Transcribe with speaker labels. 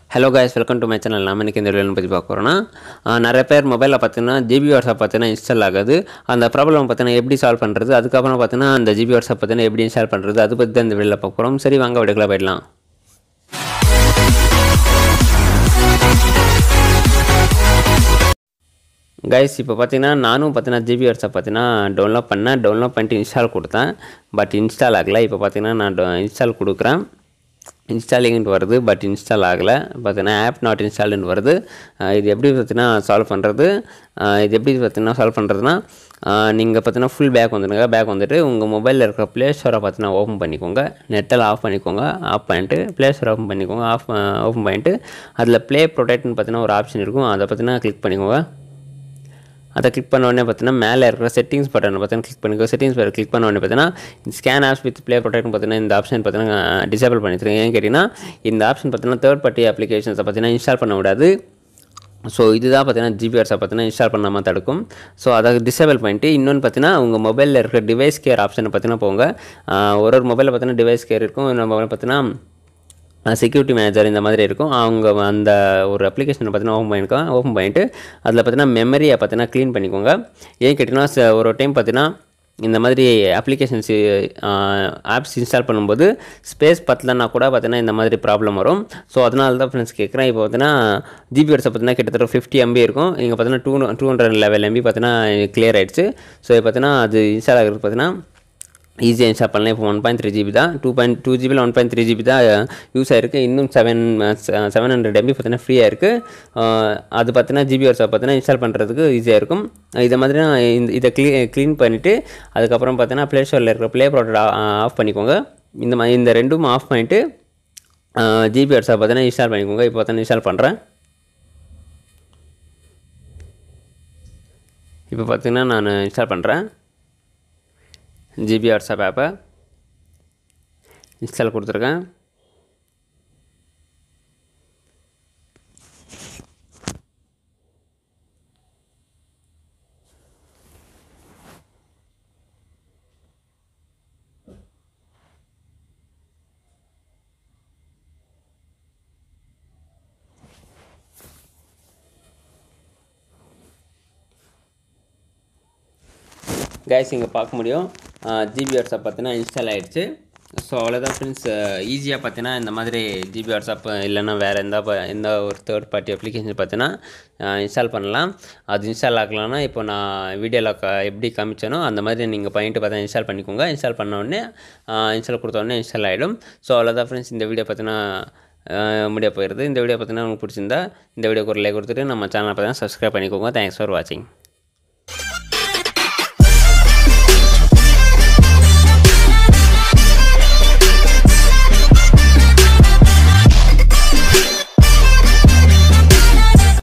Speaker 1: hello guys welcome to my channel நம்ம இன்றைக்கி இந்த வீடியோ பற்றி பார்க்க போகிறோன்னா ஆஹ், நிறைய பேர் மொபைலில் பார்த்தீங்கன்னா ஜிபி வாட்ஸ்அப் பார்த்தீங்கன்னா இன்ஸ்டால் ஆகாது அந்த ப்ராப்ளம் பார்த்தீங்கன்னா எப்படி சால்வ் பண்ணுறது அதுக்கப்புறம் பார்த்தீங்கன்னா அந்த ஜிபி வாட்ஸ்அப் பார்த்தீங்கன்னா எப்படி இன்ஸ்டால் பண்ணுறது அது பற்றி தான் இந்த வீடியோவில் பார்க்க போகிறோம் சரி வாங்க வீடியோக்குள்ள போயிடலாம் கைஸ் இப்போ பார்த்தீங்கன்னா நானும் பார்த்தீங்கன்னா ஜிபி வாட்ஸ்அப் பார்த்தீங்கன்னா டவுன்லோட் பண்ணேன் டவுன்லோட் பண்ணிட்டு இன்ஸ்டால் கொடுத்தேன் பட் இன்ஸ்டால் ஆகலை இப்போ பார்த்தீங்கன்னா நான் இன்ஸ்டால் கொடுக்குறேன் இன்ஸ்டாலிங்னு வருது பட் இன்ஸ்டால் ஆகலை பார்த்தீங்கன்னா ஆப் நாட் இன்ஸ்டால்டுன்னு வருது அஹ் இது எப்படி பார்த்தீங்கன்னா சால்வ் பண்ணுறது இது எப்படி பார்த்தீங்கன்னா சால்வ் பண்ணுறதுனா நீங்கள் பார்த்தீங்கன்னா ஃபுல் பேக் வந்துடுங்க பேக் வந்துட்டு உங்கள் மொபைலில் இருக்கிற ப்ளே ஸ்டோரை பார்த்தீங்கன்னா ஓப்பன் பண்ணிக்கோங்க நெட்டெல்லாம் ஆஃப் பண்ணிக்கோங்க ஆஃப் பண்ணிட்டு ப்ளே ஸ்டோர் ஓப்பன் பண்ணிக்கோங்க ஆஃப் ஓப்பன் பண்ணிட்டு அதில் ப்ளே ப்ரொடெக்ட்னு பார்த்தீங்கன்னா ஒரு ஆப்ஷன் இருக்கும் அதை பார்த்தீங்கன்னா கிளிக் பண்ணிக்கோங்க அதை கிளிக் பண்ண உடனே பார்த்தீங்கன்னா மேலே இருக்கிற செட்டிங்ஸ் பட்டன் பார்த்தீங்கன்னா கிளிக் பண்ணிக்கோ செட்டிங்ஸ் பட்டன் கிளிக் பண்ண உடனே பார்த்தீங்கன்னா scan apps with play protect பார்த்தீங்கன்னா இந்த ஆப்ஷன் பார்த்தீங்கன்னா டிசேபிள் பண்ணிட்டுருங்க ஏன் கேட்டிங்கன்னா இந்த ஆப்ஷன் பார்த்தீங்கன்னா தேர்ட் பார்ட்டி அப்ளிகேஷன்ஸை பார்த்தீங்கன்னா இன்ஸ்டால் பண்ண விடாது ஸோ இதுதான் பார்த்தீங்கன்னா ஜிபிஆர்ஸை பார்த்தீங்கன்னா இன்ஸ்டால் பண்ணாமல் தடுக்கும் ஸோ அதை டிசேபிள் பண்ணிட்டு இன்னொன்று பார்த்தீங்கன்னா உங்கள் மொபைலில் இருக்கிற டிவைஸ் கேர் ஆப்ஷனை பார்த்தீங்கன்னா போங்க ஆஹ் ஒரு ஒரு மொபைலில் பார்த்தீங்கன்னா டிவைஸ் கேர் இருக்கும் இன்னொரு மொபைல் பார்த்தீங்கன்னா செக்யூரிட்டி மேனேஜர் இந்த மாதிரி இருக்கும் அவங்க அந்த ஒரு அப்ளிகேஷனை பார்த்தீங்கன்னா ஓப்பன் பண்ணிக்கோங்க ஓப்பன் பண்ணிவிட்டு அதில் பார்த்தீங்கன்னா மெமரியை பார்த்தீங்கன்னா க்ளீன் பண்ணிக்கோங்க ஏன் கேட்டிங்கன்னா ச- ஒரு டைம் பார்த்தீங்கன்னா இந்த மாதிரி அப்ளிகேஷன்ஸ் ஆப்ஸ் இன்ஸ்டால் பண்ணும்போது ஸ்பேஸ் பத்தலன்னா கூட பார்த்தீங்கன்னா இந்த மாதிரி ப்ராப்ளம் வரும் ஸோ அதனால தான் ஃப்ரெண்ட்ஸ் கேட்குறேன் இப்போ பார்த்தீங்கன்னா ஜிபிஎட்ஸை பார்த்தீங்கன்னா கிட்டத்தட்ட ஃபிஃப்டி எம்பி இருக்கும் இங்கே பார்த்தீங்கன்னா two two hundred level MB பார்த்தீங்கன்னா கிளியர் ஆயிடுச்சு ஸோ இப்போ பார்த்தீங்கன்னா அது இன்ஸ்டால் ஆகிறது பார்த்தீங்கன்னா ஈஸியாக இன்ஸ்டால் பண்ணலாம் இப்போ ஒன் பாயிண்ட் த்ரீ ஜிபி தான் டூ பாயிண்ட் டூ ஜிபியில் ஒன் பாயிண்ட் த்ரீ ஜிபி தான் யூஸ் ஆயிருக்கு இன்னும் செவன் செவன் ஹண்ட்ரட் எம்பி பார்த்தீங்கன்னா ஃப்ரீயாக இருக்குது அது பார்த்தீங்கன்னா ஜிபி வாட்ஸ்அப் பார்த்தீங்கன்னா இன்ஸ்டால் பண்ணுறதுக்கு ஈஸியாக இருக்கும் இதை மாதிரி நான் இந்த இதை க்ளீ க்ளீன் பண்ணிவிட்டு அதுக்கப்புறம் பார்த்தீங்கன்னா ப்ளே ஸ்டோரில் இருக்கிற ப்ளே ப்ராடக்ட் ஆஃப் பண்ணிக்கோங்க இந்த மாதிரி இந்த ரெண்டும் ஆஃப் பண்ணிவிட்டு ஜிபி வாட்ஸ்அப் பார்த்தீங்கன்னா இன்ஸ்டால் பண்ணிக்கோங்க இப்போ பார்த்தீங்கன்னா இன்ஸ்டால் பண்ணுறேன் இப்போ பார்த்தீங்கன்னா நான் இன்ஸ்டால் பண்ணுறேன் ஜிபி வாட்ஸ்அப் ஆப்பை இன்ஸ்டால் கொடுத்துருக்கேன் கைஸ் இங்கே பார்க்க முடியும் ஜிபி வாட்ஸ்அப் பார்த்தீங்கன்னா இன்ஸ்டால் ஆயிடுச்சு ஸோ அவ்வளோதான் ஃப்ரெண்ட்ஸ் ஈஸியாக பார்த்தீங்கன்னா இந்த மாதிரி ஜிபி வாட்ஸ்அப் இல்லைன்னா வேறு எந்த ப- எந்த ஒரு தேர்ட் பார்ட்டி அப்ளிகேஷன் பார்த்தீங்கன்னா இன்ஸ்டால் பண்ணலாம் அது இன்ஸ்டால் ஆகலாம்னா இப்போ நான் வீடியோவில் க எப்படி காமிச்சேனோ அந்த மாதிரி நீங்கள் பண்ணிட்டு பார்த்தா இன்ஸ்டால் பண்ணிக்கோங்க இன்ஸ்டால் பண்ண உடனே இன்ஸ்டால் கொடுத்த உடனே இன்ஸ்டால் ஆகிடும் ஸோ அவ்வளோதான் ஃப்ரெண்ட்ஸ் இந்த வீடியோ பார்த்தீங்கன்னா முடிய போயிடுது இந்த வீடியோ பார்த்தீங்கன்னா உங்களுக்கு பிடிச்சிருந்தா இந்த வீடியோக்கு ஒரு லைக் கொடுத்துட்டு நம்ம சேனலை பார்த்தீங்கன்னா சப்ஸ்கிரைப் பண்ணிக்கோங்க தேங்க்ஸ் ஃபார் வாட்சிங்